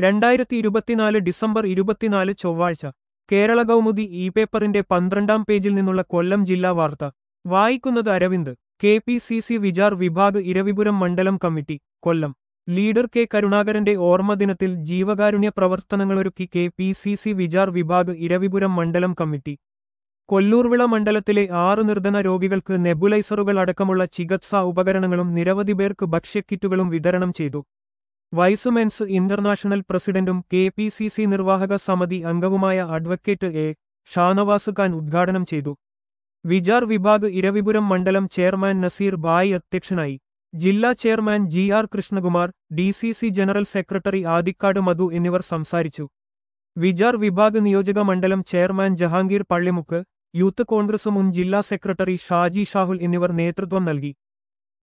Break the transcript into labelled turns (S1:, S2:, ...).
S1: രണ്ടായിരത്തി ഇരുപത്തിനാല് ഡിസംബർ ഇരുപത്തിനാല് ചൊവ്വാഴ്ച കേരള കൗമുദി ഇ പേപ്പറിന്റെ പന്ത്രണ്ടാം പേജിൽ നിന്നുള്ള കൊല്ലം ജില്ലാ വാർത്ത വായിക്കുന്നത് Aravind K P C C Vichar Vibhag Eravipuram മണ്ഡലം കമ്മിറ്റി കൊല്ലം ലീഡർ കെ കരുണാകരന്റെ ഓർമ്മദിനത്തിൽ ജീവകാരുണ്യ പ്രവർത്തനങ്ങളൊരുക്കി K P C C Vichar Vibhag Eravipuram മണ്ഡലം കമ്മിറ്റി കൊല്ലൂർവിള മണ്ഡലത്തിലെ ആറ് നിർധന രോഗികൾക്ക് നെബുലൈസറുകൾ അടക്കമുള്ള ചികിത്സാ ഉപകരണങ്ങളും നിരവധി പേർക്ക് ഭക്ഷ്യക്കിറ്റുകളും വിതരണം ചെയ്തു വൈസുമെൻസ് ഇന്റർനാഷണൽ പ്രസിഡന്റും കെ പി സി സി നിർവാഹക സമിതി അംഗവുമായ അഡ്വക്കേറ്റ് എ ഷാനവാസ് ഖാൻ ഉദ്ഘാടനം ചെയ്തു വിചാർ വിഭാഗ് ഇരവിപുരം മണ്ഡലം ചെയർമാൻ നസീർ ബായി അധ്യക്ഷനായി ജില്ലാ chairman G R Krishnakumar D C C general secretary Adikkad Madhu എന്നിവർ സംസാരിച്ചു വിചാർ വിഭാഗ് നിയോജക മണ്ഡലം ചെയർമാൻ ജഹാംഗീർ പള്ളിമുക്ക് യൂത്ത് കോൺഗ്രസ് മുൻ ജില്ലാ സെക്രട്ടറി ഷാജി ഷാഹുൽ എന്നിവർ നേതൃത്വം നൽകി